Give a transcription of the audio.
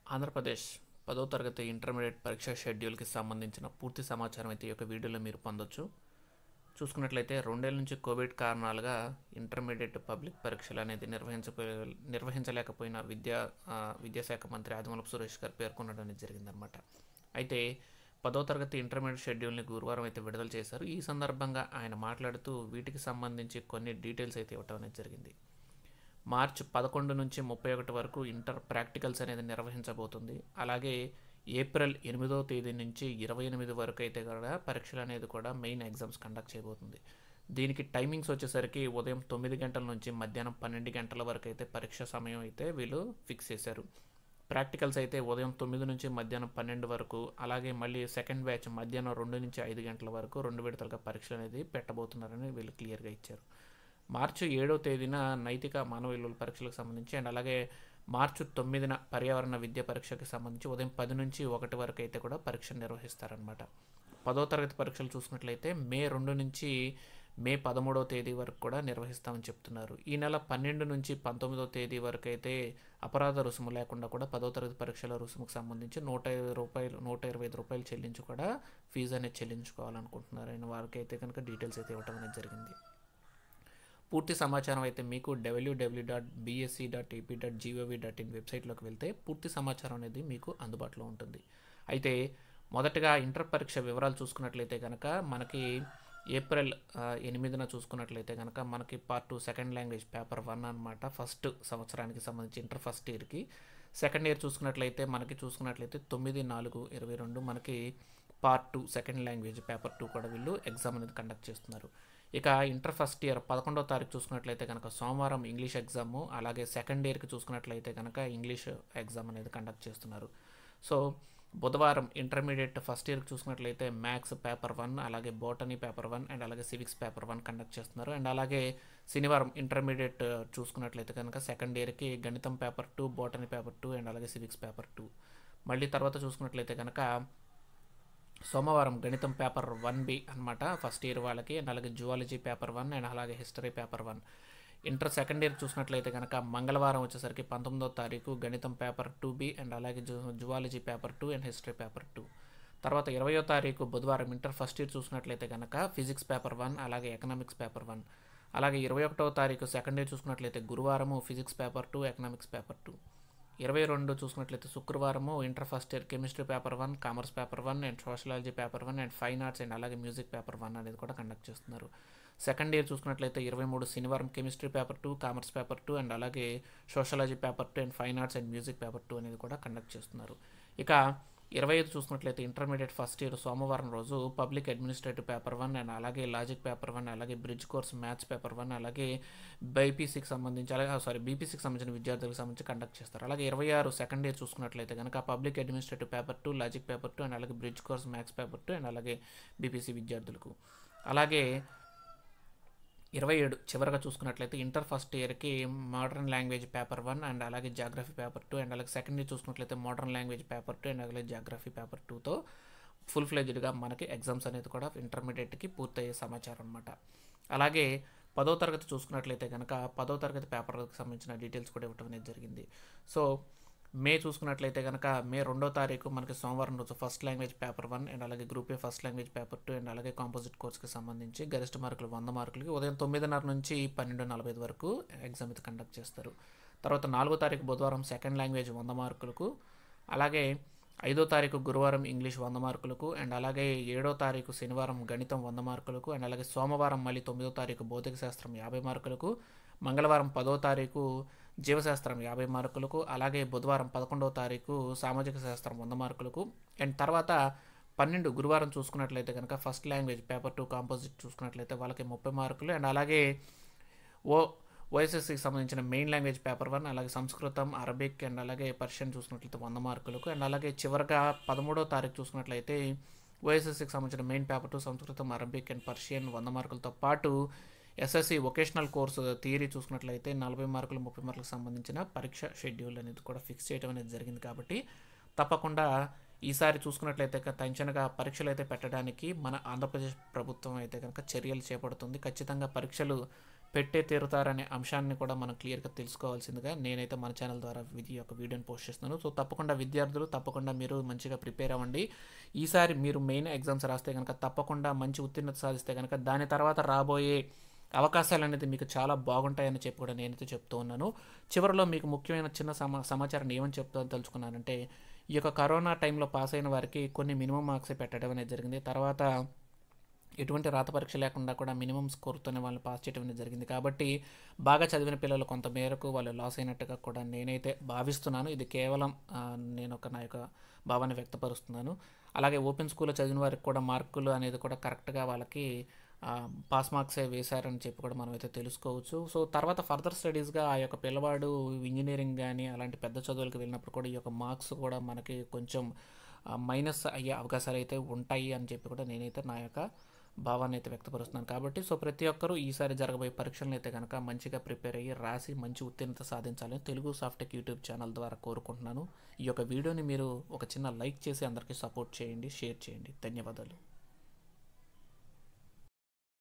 ఆంధ్రప్రదేశ్ పదో తరగతి ఇంటర్మీడియట్ పరీక్ష షెడ్యూల్కి సంబంధించిన పూర్తి సమాచారం అయితే ఈ యొక్క వీడియోలో మీరు పొందొచ్చు చూసుకున్నట్లయితే రెండేళ్ల నుంచి కోవిడ్ కారణాలుగా ఇంటర్మీడియట్ పబ్లిక్ పరీక్షలు అనేది నిర్వహించపో నిర్వహించలేకపోయిన విద్యా ఆ, విద్యాశాఖ మంత్రి ఆదిమూలపు సురేష్ గారు పేర్కొనడం అనేది జరిగిందనమాట అయితే పదో తరగతి ఇంటర్మీడియట్ షెడ్యూల్ని గురువారం అయితే విడుదల చేశారు ఈ సందర్భంగా ఆయన మాట్లాడుతూ వీటికి సంబంధించి కొన్ని డీటెయిల్స్ అయితే ఇవ్వటం అనేది జరిగింది మార్చ్ పదకొండు నుంచి ముప్పై ఒకటి వరకు ఇంటర్ ప్రాక్టికల్స్ అనేది నిర్వహించబోతుంది అలాగే ఏప్రిల్ ఎనిమిదో తేదీ నుంచి ఇరవై ఎనిమిది వరకు అయితే కూడా పరీక్షలు అనేది కూడా మెయిన్ ఎగ్జామ్స్ కండక్ట్ చేయబోతుంది దీనికి టైమింగ్స్ వచ్చేసరికి ఉదయం తొమ్మిది గంటల నుంచి మధ్యాహ్నం పన్నెండు గంటల వరకు అయితే పరీక్ష సమయం అయితే వీళ్ళు ఫిక్స్ చేశారు ప్రాక్టికల్స్ అయితే ఉదయం తొమ్మిది నుంచి మధ్యాహ్నం పన్నెండు వరకు అలాగే మళ్ళీ సెకండ్ బ్యాచ్ మధ్యాహ్నం రెండు నుంచి ఐదు గంటల వరకు రెండు విడతలుగా పరీక్షలు అనేది పెట్టబోతున్నారని వీళ్ళు క్లియర్గా ఇచ్చారు మార్చి ఏడో తేదీన నైతిక మానవ విలువల పరీక్షలకు సంబంధించి అండ్ అలాగే మార్చి తొమ్మిదిన పర్యావరణ విద్య పరీక్షకి సంబంధించి ఉదయం పది నుంచి ఒకటి వరకు అయితే కూడా పరీక్ష నిర్వహిస్తారనమాట పదో తరగతి పరీక్షలు చూసుకున్నట్లయితే మే రెండు నుంచి మే పదమూడవ తేదీ వరకు కూడా నిర్వహిస్తామని చెప్తున్నారు ఈ నెల పన్నెండు నుంచి పంతొమ్మిదవ తేదీ వరకు అయితే అపరాధ రుసుము లేకుండా కూడా పదో తరగతి పరీక్షల రుసుముకు సంబంధించి నూట ఇరవై రూపాయలు నూట ఇరవై ఐదు రూపాయలు చెల్లించి కూడా ఫీజు అనేది చెల్లించుకోవాలనుకుంటున్నారు అయిన వారికి అయితే కనుక డీటెయిల్స్ అయితే ఇవ్వడం అనేది జరిగింది పూర్తి సమాచారం అయితే మీకు WW dot BSC dot AP dot GOV dot in వెబ్సైట్లోకి వెళ్తే పూర్తి సమాచారం అనేది మీకు అందుబాటులో ఉంటుంది అయితే మొదటగా ఇంటర్ పరీక్ష వివరాలు చూసుకున్నట్లయితే కనుక మనకి ఏప్రిల్ ఆ, ఎనిమిదిన చూసుకున్నట్లయితే కనుక మనకి part two second language paper one అనమాట ఫస్ట్ సంవత్సరానికి సంబంధించి ఇంటర్ ఫస్ట్ ఇయర్కి సెకండ్ ఇయర్ చూసుకున్నట్లయితే మనకి చూసుకున్నట్లయితే తొమ్మిది నాలుగు ఇరవై రెండు మనకి part two second language paper two కూడా వీళ్ళు ఎగ్జామ్ అనేది కండక్ట్ చేస్తున్నారు ఇక ఇంటర్ ఫస్ట్ ఇయర్ పదకొండవ తారీఖు చూసుకున్నట్లయితే కనుక సోమవారం ఇంగ్లీష్ ఎగ్జాము అలాగే సెకండ్ ఇయర్కి చూసుకున్నట్లయితే కనుక ఇంగ్లీష్ ఎగ్జామ్ అనేది కండక్ట్ చేస్తున్నారు సో బుధవారం ఇంటర్మీడియట్ ఫస్ట్ ఇయర్కి చూసుకున్నట్లయితే మ్యాథ్స్ పేపర్ వన్ అలాగే బోటనీ పేపర్ వన్ అండ్ అలాగే సివిక్స్ పేపర్ వన్ కండక్ట్ చేస్తున్నారు అండ్ అలాగే శనివారం ఇంటర్మీడియట్ చూసుకున్నట్లయితే కనుక సెకండ్ ఇయర్కి గణితం paper two botany paper two and అలాగే సివిక్స్ పేపర్ టూ మళ్ళీ తర్వాత చూసుకున్నట్లయితే కనుక సోమవారం గణితం పేపర్ వన్ బి అనమాట ఫస్ట్ ఇయర్ వాళ్ళకి అండ్ అలాగే జువాలజీ పేపర్ వన్ అండ్ అలాగే history paper one inter second year చూసినట్లయితే కనుక మంగళవారం వచ్చేసరికి పంతొమ్మిదో తారీఖు గణితం పేపర్ టూ బి అండ్ అలాగే జు zoology paper two and history paper two తర్వాత ఇరవయో తారీఖు బుధవారం ఇంటర్ ఫస్ట్ ఇయర్ చూసినట్లయితే కనుక ఫిజిక్స్ పేపర్ వన్ అలాగే ఎకనామిక్స్ పేపర్ వన్ అలాగే ఇరవై ఒకటో తారీఖు సెకండ్ ఇయర్ చూసుకున్నట్లయితే గురువారము physics paper two economics paper two ఇరవై రెండు చూసుకున్నట్లయితే శుక్రవారము inter first year chemistry paper one commerce paper one and sociology paper one and fine arts and అలాగే మ్యూజిక్ పేపర్ వన్ అనేది కూడా కండక్ట్ చేస్తున్నారు సెకండ్ ఇయర్ చూసుకున్నట్లయితే ఇరవై మూడు శనివారం chemistry paper two commerce paper two and అలాగే sociology paper two and fine arts and music paper two అనేది కూడా కండక్ట్ చేస్తున్నారు ఇక ఇరవై ఐదు చూసుకున్నట్లయితే ఇంటర్మీడియట్ ఫస్ట్ ఇయర్ సోమవారం రోజు public administrative paper one and అలాగే లాజిక్ పేపర్ వన్ అలాగే bridge course maths paper one అలాగే బైపీసీకి సంబంధించి అలాగే సారీ బీపీసీకి సంబంధించిన విద్యార్థులకు సంబంధించి కండక్ట్ చేస్తారు అలాగే ఇరవై ఆరు సెకండ్ ఇయర్ చూసుకున్నట్లయితే కనుక public administrative paper two logic paper two and అలాగే bridge course maths paper two and అలాగే బీపీసీ విద్యార్థులకు అలాగే ఇరవై ఏడు చివరగా చూసుకున్నట్లయితే ఇంటర్ ఫస్ట్ ఇయర్కి modern language paper one and అలాగే జాగ్రఫీ పేపర్ టూ అండ్ అలాగే సెకండ్ ఇయర్ చూసుకున్నట్లయితే modern language paper two and అలాగే జాగ్రఫీ పేపర్ టూతో ఫుల్ ఫ్లెజ్డ్గా మనకి ఎగ్జామ్స్ అనేది కూడా ఇంటర్మీడియట్కి పూర్తయ్యే సమాచారం అనమాట అలాగే పదో తరగతి చూసుకున్నట్లయితే కనుక పదో తరగతి పేపర్కి సంబంధించిన డీటెయిల్స్ కూడా ఇవ్వడం అనేది జరిగింది సో మే చూసుకున్నట్లయితే కనుక మే రెండో తారీఖు మనకి సోమవారం రోజు first language paper one and అలాగే group A first language paper two and అలాగే కాంపోజిట్ కోర్స్కి సంబంధించి గరిష్ట మార్కులు వంద మార్కులకి ఉదయం తొమ్మిదిన్నర నుంచి పన్నెండు నలభై ఐదు వరకు ఎగ్జామ్ అయితే కండక్ట్ చేస్తారు తర్వాత నాలుగో తారీఖు బుధవారం సెకండ్ లాంగ్వేజ్ వంద మార్కులకు అలాగే ఐదో తారీఖు గురువారం ఇంగ్లీష్ వంద మార్కులకు అండ్ అలాగే ఏడో తారీఖు శనివారం గణితం వంద మార్కులకు అండ్ అలాగే సోమవారం మళ్ళీ తొమ్మిదో తారీఖు భౌతిక శాస్త్రం యాభై మార్కులకు మంగళవారం పదో తారీఖు జీవశాస్త్రం యాభై మార్కులకు అలాగే బుధవారం పదకొండవ తారీఖు సామాజిక శాస్త్రం వంద మార్కులకు అండ్ తర్వాత పన్నెండు గురువారం చూసుకున్నట్లయితే కనుక first language paper two composite చూసుకున్నట్లయితే వాళ్ళకి ముప్పై మార్కులు అండ్ అలాగే ఓ ఓఎస్ఎస్సికి సంబంధించిన మెయిన్ లాంగ్వేజ్ పేపర్ వన్ అలాగే సంస్కృతం అరబిక్ అండ్ అలాగే పర్షియన్ చూసుకున్నట్లయితే వంద మార్కులకు అండ్ అలాగే చివరిగా పదమూడో తారీఖు చూసుకున్నట్లయితే ఓఎస్ఎస్సికి సంబంధించిన మెయిన్ పేపర్ టూ సంస్కృతం అరబిక్ అండ్ పర్షియన్ వంద మార్కులతో పాటు ఎస్ఎస్సి వొకేషనల్ కోర్సు థియరీ చూసుకున్నట్లయితే నలభై మార్కులు ముప్పై మార్కులకు సంబంధించిన పరీక్ష షెడ్యూల్ అనేది కూడా ఫిక్స్ చేయడం అనేది జరిగింది కాబట్టి తప్పకుండా ఈసారి చూసుకున్నట్లయితే క- టెన్షన్గా పరీక్షలు అయితే పెట్టడానికి మన ఆంధ్రప్రదేశ్ ప్రభుత్వం అయితే కనుక చర్యలు చేపడుతుంది ఖచ్చితంగా పరీక్షలు పెట్టే తీరుతారనే అంశాన్ని కూడా మనం క్లియర్గా తెలుసుకోవాల్సిందిగా నేనైతే మన ఛానల్ ద్వారా ఇది ఒక వీడియోని పోస్ట్ చేస్తున్నాను సో తప్పకుండా విద్యార్థులు తప్పకుండా మీరు మంచిగా ప్రిపేర్ అవ్వండి ఈసారి మీరు మెయిన్ ఎగ్జామ్స్ రాస్తే కనుక తప్పకుండా మంచి ఉత్తీర్ణత సాధిస్తే కనుక దాని తర్వాత రాబోయే అవకాశాలు అనేది మీకు చాలా బాగుంటాయని చెప్పి కూడా నేనైతే చెప్తూ ఉన్నాను చివరిలో మీకు ముఖ్యమైన చిన్న సమా సమాచారాన్ని ఏమని చెప్తామని తెలుసుకున్నానంటే ఈ యొక్క కరోనా టైంలో పాస్ అయిన వారికి కొన్ని మినిమం మార్క్స్ పెట్టడం అనేది జరిగింది తర్వాత ఎటువంటి రాత పరీక్ష లేకుండా కూడా మినిమం స్కోర్తోనే వాళ్ళని పాస్ చేయడం అనేది జరిగింది కాబట్టి బాగా చదివిన పిల్లలు కొంత మేరకు వాళ్ళు లాస్ అయినట్టుగా కూడా నేనైతే భావిస్తున్నాను ఇది కేవలం ఆ, నేను ఒక నా యొక్క భావాన్ని వ్యక్తపరుస్తున్నాను అలాగే ఓపెన్ స్కూల్లో చదివిన వారికి కూడా మార్కులు అనేది కూడా కరెక్ట్గా వాళ్ళకి ఆ, పాస్ మార్క్సే వేశారని చెప్పి కూడా మనం అయితే తెలుసుకోవచ్చు సో తర్వాత ఫర్దర్ స్టడీస్గా ఆ యొక్క పిల్లవాడు ఇంజనీరింగ్ కానీ అలాంటి పెద్ద చదువులకు వెళ్ళినప్పుడు కూడా ఈ యొక్క మార్క్స్ కూడా మనకి కొంచెం మైనస్ అయ్యే అవకాశాలు అయితే ఉంటాయి అని చెప్పి కూడా నేనైతే నా యొక్క భావాన్ని అయితే వ్యక్తపరుస్తున్నాను కాబట్టి సో ప్రతి ఒక్కరూ ఈసారి జరగబోయే పరీక్షలను అయితే కనుక మంచిగా ప్రిపేర్ అయ్యి రాసి మంచి ఉత్తీర్ణత సాధించాలని తెలుగు సాఫ్టెక్ యూట్యూబ్ ఛానల్ ద్వారా కోరుకుంటున్నాను ఈ యొక్క వీడియోని మీరు ఒక చిన్న లైక్ చేసి అందరికీ సపోర్ట్ చేయండి షేర్ చేయండి ధన్యవాదాలు